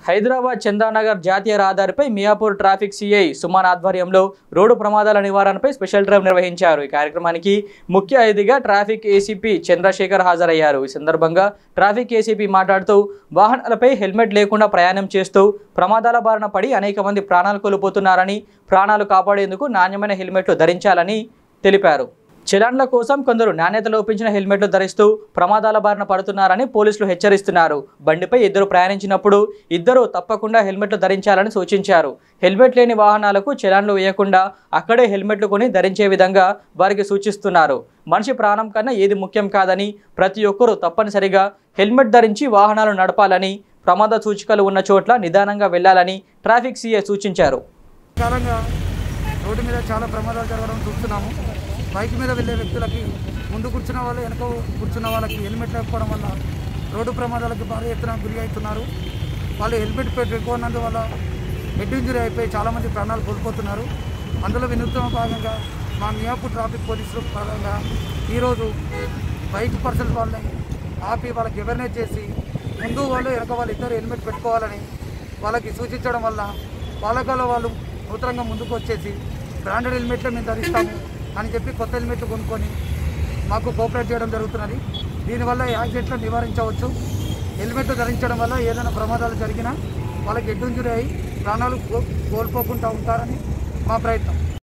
హైదరాబాద్ చందానగర్ జాతీయ రహదారిపై Miyapur traffic CI Suman ఆధ్వర్యంలో రోడ్డు ప్రమాదాల నివారణపై స్పెషల్ డ్రైవ్ నిర్వహించారు ఈ కార్యక్రమానికి ముఖ్య అతిథిగా ట్రాఫిక్ ఏసీపీ చంద్రశేఖర్ హాజరయ్యారు ఈ సందర్భంగా ట్రాఫిక్ ఏసీపీ మాట్లాడుతూ వాహనాలపై హెల్మెట్ లేకుండా ప్రయాణం చేస్తూ ప్రమాదాల బారిన పడి అనేక మంది ప్రాణాలు కోల్పోతున్నారని ప్రాణాలు కాపాడేందుకు నాణ్యమైన హెల్మెట్లు ధరించాలని తెలిపారు చలాన్ల కోసం కొందరు నాణ్యత లోపించిన హెల్మెట్లు ధరిస్తూ ప్రమాదాల బారిన పడుతున్నారని పోలీసులు హెచ్చరిస్తున్నారు బండిపై ఇద్దరు ప్రయాణించినప్పుడు ఇద్దరు తప్పకుండా హెల్మెట్లు ధరించాలని సూచించారు హెల్మెట్ లేని వాహనాలకు చలాన్లు వేయకుండా అక్కడే హెల్మెట్లు కొని ధరించే విధంగా వారికి సూచిస్తున్నారు మనిషి ప్రాణం కన్నా ఏది ముఖ్యం కాదని ప్రతి ఒక్కరూ తప్పనిసరిగా హెల్మెట్ ధరించి వాహనాలు నడపాలని ప్రమాద సూచికలు ఉన్న చోట్ల నిదానంగా వెళ్లాలని ట్రాఫిక్ సీఏ సూచించారు కాలంగా రోడ్డు మీద చాలా ప్రమాదాలు జరగడం చూస్తున్నాము బైక్ మీద వెళ్ళే వ్యక్తులకి ముందు కూర్చున్న వాళ్ళు వెనక కూర్చున్న వాళ్ళకి హెల్మెట్ లేకపోవడం వల్ల రోడ్డు ప్రమాదాలకు భారీ ఎత్తున గురి అవుతున్నారు వాళ్ళు హెల్మెట్ పెట్టుకోనందువల్ల హెడ్ ఇంజరీ అయిపోయి చాలామంది ప్రాణాలు కోల్పోతున్నారు అందులో వినూత్న భాగంగా మా మియాపూర్ ట్రాఫిక్ పోలీసులు భాగంగా ఈరోజు బైక్ పర్సన్స్ వాళ్ళని ఆపి వాళ్ళకి అవేర్నెస్ చేసి ముందు వాళ్ళు వెనక వాళ్ళు ఇద్దరు హెల్మెట్ పెట్టుకోవాలని వాళ్ళకి సూచించడం వల్ల వాళ్ళకలో వాళ్ళు నూతనంగా ముందుకు వచ్చేసి బ్రాండెడ్ హెల్మెట్లే మేము ధరిస్తాము అని చెప్పి కొత్త హెల్మెట్లు కొనుక్కొని మాకు కోఆపరేట్ చేయడం జరుగుతున్నది దీనివల్ల యాక్సిడెంట్లు నివారించవచ్చు హెల్మెట్ ధరించడం వల్ల ఏదైనా ప్రమాదాలు జరిగినా వాళ్ళకి ఎడ్డు ఇంజురీ అయి ప్రాణాలు కో- కోల్పోకుండా ఉంటారని మా ప్రయత్నం